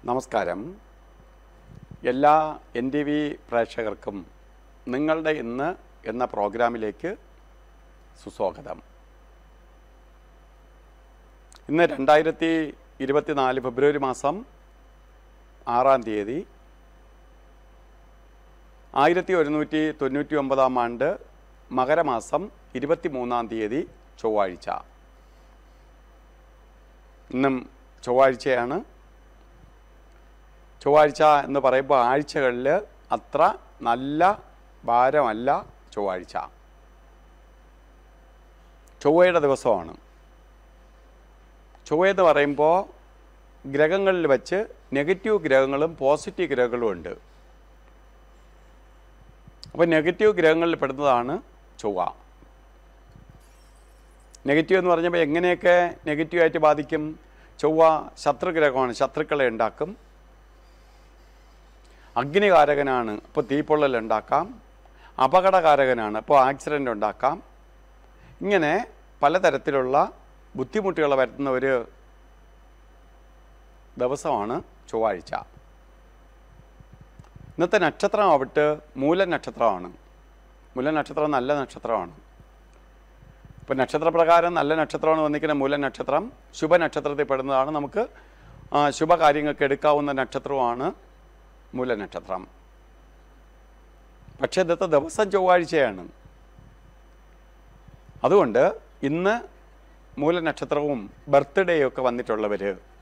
നമസ്കാരം എല്ലാ N T V പ്രേക്ഷകർക്കും നിങ്ങളുടെ ഇന്ന് എന്ന പ്രോഗ്രാമിലേക്ക് സുസ്വാഗതം ഇന്ന് രണ്ടായിരത്തി ഇരുപത്തിനാല് ഫെബ്രുവരി മാസം ആറാം തീയതി ആയിരത്തി ഒരുന്നൂറ്റി തൊണ്ണൂറ്റി ഒമ്പതാം ആണ്ട് മകരമാസം ഇരുപത്തി മൂന്നാം തീയതി ചൊവ്വാഴ്ച ഇന്നും ചൊവ്വാഴ്ചയാണ് ചൊവ്വാഴ്ച എന്ന് പറയുമ്പോൾ ആഴ്ചകളിൽ അത്ര നല്ല ഭാരമല്ല ചൊവ്വാഴ്ച ചൊവ്വയുടെ ദിവസമാണ് ചൊവ്വ എന്ന് പറയുമ്പോൾ ഗ്രഹങ്ങളിൽ വെച്ച് നെഗറ്റീവ് ഗ്രഹങ്ങളും പോസിറ്റീവ് ഗ്രഹങ്ങളും ഉണ്ട് അപ്പോൾ നെഗറ്റീവ് ഗ്രഹങ്ങളിൽ പെടുന്നതാണ് ചൊവ്വ നെഗറ്റീവ് എന്ന് പറഞ്ഞപ്പോൾ എങ്ങനെയൊക്കെ നെഗറ്റീവായിട്ട് ബാധിക്കും ചൊവ്വ ശത്രുഗ്രഹമാണ് ശത്രുക്കളെ ഉണ്ടാക്കും അഗ്നികാരകനാണ് ഇപ്പോൾ തീപ്പൊള്ളൽ ഉണ്ടാക്കാം അപകടകാരകനാണ് ഇപ്പോൾ ആക്സിഡൻ്റ് ഉണ്ടാക്കാം ഇങ്ങനെ പലതരത്തിലുള്ള ബുദ്ധിമുട്ടുകൾ വരുത്തുന്ന ഒരു ദിവസമാണ് ചൊവ്വാഴ്ച ഇന്നത്തെ നക്ഷത്രം ആവട്ട് മൂല നക്ഷത്രമാണ് മൂല നക്ഷത്രം നല്ല നക്ഷത്രമാണ് ഇപ്പം നക്ഷത്രപ്രകാരം നല്ല നക്ഷത്രമാണ് വന്നിരിക്കുന്ന മൂല നക്ഷത്രം ശുഭനക്ഷത്രത്തിൽ പെടുന്നതാണ് നമുക്ക് ആ, ശുഭകാര്യങ്ങൾക്ക് എടുക്കാവുന്ന നക്ഷത്രമാണ് മൂലനക്ഷത്രം പക്ഷേ ഇന്നത്തെ ദിവസം ചൊവ്വാഴ്ചയാണ് അതുകൊണ്ട് ഇന്ന് മൂലനക്ഷത്രവും ബർത്ത്ഡേയും ഒക്കെ വന്നിട്ടുള്ളവർ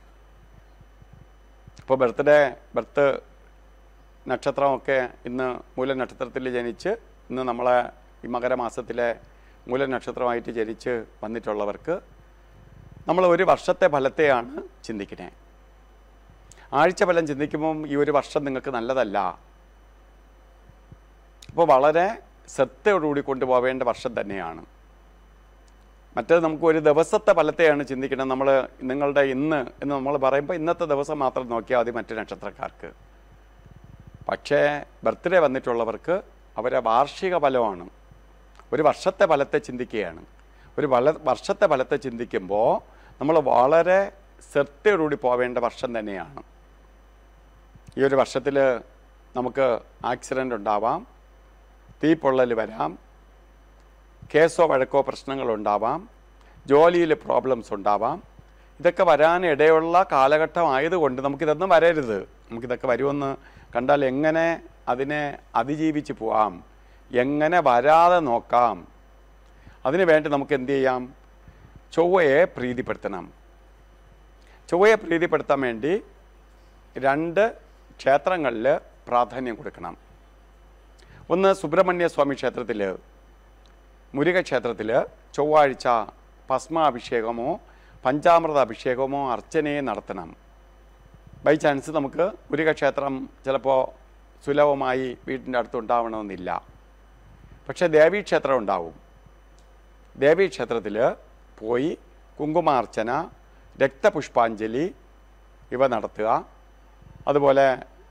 ഇപ്പോൾ ബർത്ത്ഡേ ബർത്ത് നക്ഷത്രമൊക്കെ ഇന്ന് മൂലനക്ഷത്രത്തിൽ ജനിച്ച് ഇന്ന് നമ്മളെ ഈ മകരമാസത്തിലെ മൂലനക്ഷത്രമായിട്ട് ജനിച്ച് വന്നിട്ടുള്ളവർക്ക് നമ്മൾ ഒരു വർഷത്തെ ഫലത്തെയാണ് ചിന്തിക്കുന്നത് ആഴ്ച ഫലം ചിന്തിക്കുമ്പം ഈ ഒരു വർഷം നിങ്ങൾക്ക് നല്ലതല്ല അപ്പോൾ വളരെ ശ്രദ്ധയോടുകൂടി കൊണ്ടുപോവേണ്ട വർഷം തന്നെയാണ് മറ്റേത് നമുക്ക് ഒരു ദിവസത്തെ ഫലത്തെയാണ് ചിന്തിക്കുന്നത് നമ്മൾ നിങ്ങളുടെ ഇന്ന് എന്ന് നമ്മൾ പറയുമ്പോൾ ഇന്നത്തെ ദിവസം മാത്രം നോക്കിയാൽ മതി മറ്റു നക്ഷത്രക്കാർക്ക് പക്ഷേ ബർത്ത്ഡേ വന്നിട്ടുള്ളവർക്ക് അവരെ വാർഷിക ഫലമാണ് ഒരു വർഷത്തെ ഫലത്തെ ചിന്തിക്കുകയാണ് ഒരു വള വർഷത്തെ ഫലത്തെ ചിന്തിക്കുമ്പോൾ നമ്മൾ വളരെ ശ്രദ്ധയോടുകൂടി പോവേണ്ട വർഷം തന്നെയാണ് ഈ ഒരു വർഷത്തിൽ നമുക്ക് ആക്സിഡൻ്റ് ഉണ്ടാവാം തീപ്പൊള്ളൽ വരാം കേസോ വഴക്കോ പ്രശ്നങ്ങളുണ്ടാവാം ജോലിയിൽ പ്രോബ്ലംസ് ഉണ്ടാവാം ഇതൊക്കെ വരാൻ ഇടയുള്ള കാലഘട്ടം ആയതുകൊണ്ട് നമുക്കിതൊന്നും വരരുത് നമുക്കിതൊക്കെ വരുമെന്ന് കണ്ടാൽ എങ്ങനെ അതിനെ അതിജീവിച്ച് പോവാം എങ്ങനെ വരാതെ നോക്കാം അതിനു വേണ്ടി നമുക്ക് എന്ത് ചെയ്യാം ചൊവ്വയെ പ്രീതിപ്പെടുത്തണം ചൊവ്വയെ പ്രീതിപ്പെടുത്താൻ വേണ്ടി രണ്ട് ക്ഷേത്രങ്ങളിൽ പ്രാധാന്യം കൊടുക്കണം ഒന്ന് സുബ്രഹ്മണ്യ സ്വാമി ക്ഷേത്രത്തിൽ മുരുക ക്ഷേത്രത്തിൽ ചൊവ്വാഴ്ച ഭസ്മാഭിഷേകമോ പഞ്ചാമൃത അഭിഷേകമോ അർച്ചനയെ നടത്തണം ബൈ ചാൻസ് നമുക്ക് മുരുക ക്ഷേത്രം ചിലപ്പോൾ സുലഭമായി വീട്ടിൻ്റെ അടുത്ത് ഉണ്ടാവണമെന്നില്ല പക്ഷേ ദേവീക്ഷേത്രം ഉണ്ടാവും ദേവീക്ഷേത്രത്തിൽ പോയി കുങ്കുമാർച്ചന രക്തപുഷ്പാഞ്ജലി ഇവ നടത്തുക അതുപോലെ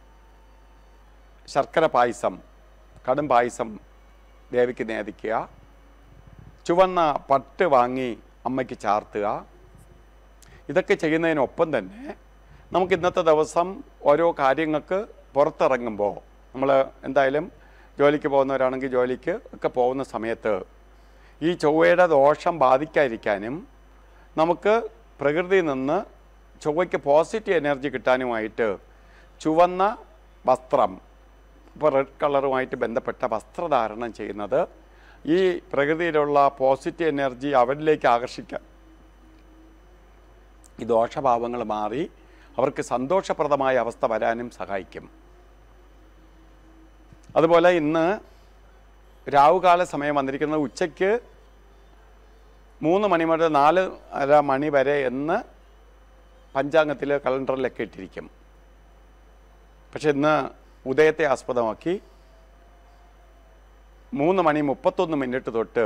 ശർക്കര പായസം കടും പായസം ദേവിക്ക് നേദിക്കുക ചുവന്ന പട്ട് വാങ്ങി അമ്മയ്ക്ക് ചാർത്തുക ഇതൊക്കെ ചെയ്യുന്നതിനൊപ്പം തന്നെ നമുക്ക് ഇന്നത്തെ ദിവസം ഓരോ കാര്യങ്ങൾക്ക് പുറത്തിറങ്ങുമ്പോൾ നമ്മൾ എന്തായാലും ജോലിക്ക് പോകുന്നവരാണെങ്കിൽ ജോലിക്ക് ഒക്കെ പോകുന്ന സമയത്ത് ഈ ചൊവ്വയുടെ ദോഷം ബാധിക്കാതിരിക്കാനും നമുക്ക് പ്രകൃതിയിൽ നിന്ന് ചൊവ്വയ്ക്ക് പോസിറ്റീവ് എനർജി കിട്ടാനുമായിട്ട് ചുവന്ന വസ്ത്രം ഇപ്പോൾ റെഡ് കളറുമായിട്ട് ബന്ധപ്പെട്ട വസ്ത്രധാരണം ചെയ്യുന്നത് ഈ പ്രകൃതിയിലുള്ള പോസിറ്റീവ് എനർജി അവരിലേക്ക് ആകർഷിക്കാൻ ഈ ദോഷഭാവങ്ങൾ മാറി അവർക്ക് സന്തോഷപ്രദമായ അവസ്ഥ വരാനും സഹായിക്കും അതുപോലെ ഇന്ന് രാവുകാല സമയം വന്നിരിക്കുന്നത് ഉച്ചയ്ക്ക് മൂന്ന് മണി മുതൽ നാല് അര മണി വരെ എന്ന് പഞ്ചാംഗത്തിൽ കലണ്ടറിലൊക്കെ ഇട്ടിരിക്കും പക്ഷെ ഇന്ന് ഉദയത്തെ ആസ്പദമാക്കി മൂന്ന് മണി മുപ്പത്തൊന്ന് മിനിറ്റ് തൊട്ട്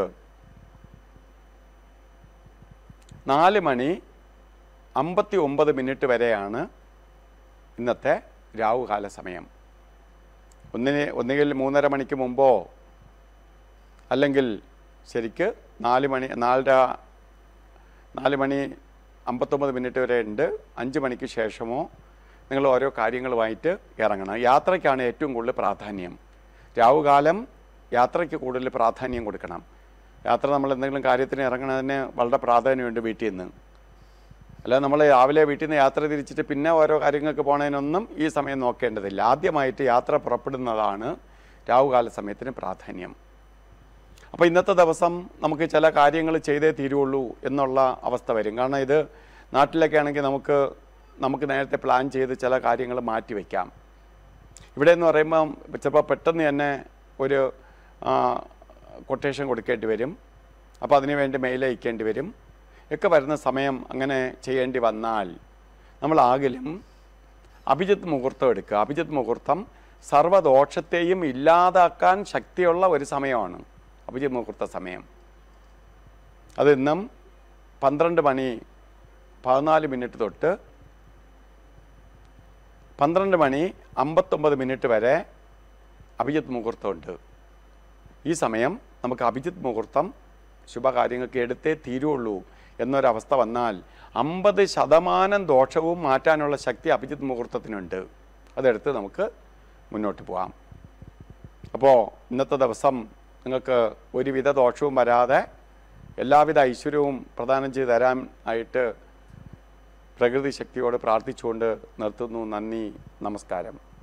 നാല് മണി അമ്പത്തി ഒമ്പത് മിനിറ്റ് വരെയാണ് ഇന്നത്തെ രാവുകാല സമയം ഒന്നിന് ഒന്നുകിൽ മൂന്നര മണിക്ക് മുമ്പോ അല്ലെങ്കിൽ ശരിക്ക് നാല് മണി നാലര നാല് മണി അമ്പത്തൊമ്പത് മിനിറ്റ് വരെ ഉണ്ട് അഞ്ച് മണിക്ക് ശേഷമോ നിങ്ങൾ ഓരോ കാര്യങ്ങളുമായിട്ട് ഇറങ്ങണം യാത്രയ്ക്കാണ് ഏറ്റവും കൂടുതൽ പ്രാധാന്യം രാവുകാലം യാത്രയ്ക്ക് കൂടുതൽ പ്രാധാന്യം കൊടുക്കണം യാത്ര നമ്മൾ എന്തെങ്കിലും കാര്യത്തിന് ഇറങ്ങണതിന് വളരെ പ്രാധാന്യമുണ്ട് വീട്ടിൽ നിന്ന് അല്ലാതെ നമ്മൾ രാവിലെ വീട്ടിൽ നിന്ന് യാത്ര തിരിച്ചിട്ട് പിന്നെ ഓരോ കാര്യങ്ങൾക്ക് പോണതിനൊന്നും ഈ സമയം നോക്കേണ്ടതില്ല ആദ്യമായിട്ട് യാത്ര പുറപ്പെടുന്നതാണ് രാവുകാല സമയത്തിന് പ്രാധാന്യം അപ്പോൾ ഇന്നത്തെ ദിവസം നമുക്ക് ചില കാര്യങ്ങൾ ചെയ്തേ തീരുള്ളൂ എന്നുള്ള അവസ്ഥ വരും കാരണം ഇത് നാട്ടിലൊക്കെ ആണെങ്കിൽ നമുക്ക് നമുക്ക് നേരത്തെ പ്ലാൻ ചെയ്ത് ചില കാര്യങ്ങൾ മാറ്റി വയ്ക്കാം ഇവിടെ എന്ന് പറയുമ്പം ചിലപ്പോൾ പെട്ടെന്ന് തന്നെ ഒരു കൊട്ടേഷൻ കൊടുക്കേണ്ടി വരും അപ്പോൾ അതിന് വേണ്ടി മെയിൽ അയക്കേണ്ടി വരും ഒക്കെ വരുന്ന സമയം അങ്ങനെ ചെയ്യേണ്ടി വന്നാൽ നമ്മൾ ആകിലും അഭിജിത്ത് മുഹൂർത്തം എടുക്കുക അഭിജിത്ത് മുഹൂർത്തം സർവ്വദോഷത്തെയും ഇല്ലാതാക്കാൻ ശക്തിയുള്ള ഒരു സമയമാണ് അഭിജിത്ത് മുഹൂർത്ത സമയം അത് ഇന്നും പന്ത്രണ്ട് മണി പതിനാല് മിനിറ്റ് തൊട്ട് പന്ത്രണ്ട് മണി അമ്പത്തൊമ്പത് മിനിറ്റ് വരെ അഭിജിത്ത് മുഹൂർത്തമുണ്ട് ഈ സമയം നമുക്ക് അഭിജിത്ത് മുഹൂർത്തം ശുഭകാര്യങ്ങൾക്ക് എടുത്തേ തീരുള്ളൂ എന്നൊരവസ്ഥ വന്നാൽ അമ്പത് ശതമാനം ദോഷവും മാറ്റാനുള്ള ശക്തി അഭിജിത്ത് മുഹൂർത്തത്തിനുണ്ട് അതെടുത്ത് നമുക്ക് മുന്നോട്ട് പോകാം അപ്പോൾ ഇന്നത്തെ ദിവസം നിങ്ങൾക്ക് ഒരുവിധ ദോഷവും വരാതെ എല്ലാവിധ ഐശ്വര്യവും പ്രദാനം ചെയ്ത് തരാൻ ആയിട്ട് പ്രകൃതി ശക്തിയോട് പ്രാർത്ഥിച്ചുകൊണ്ട് നിർത്തുന്നു നന്ദി നമസ്കാരം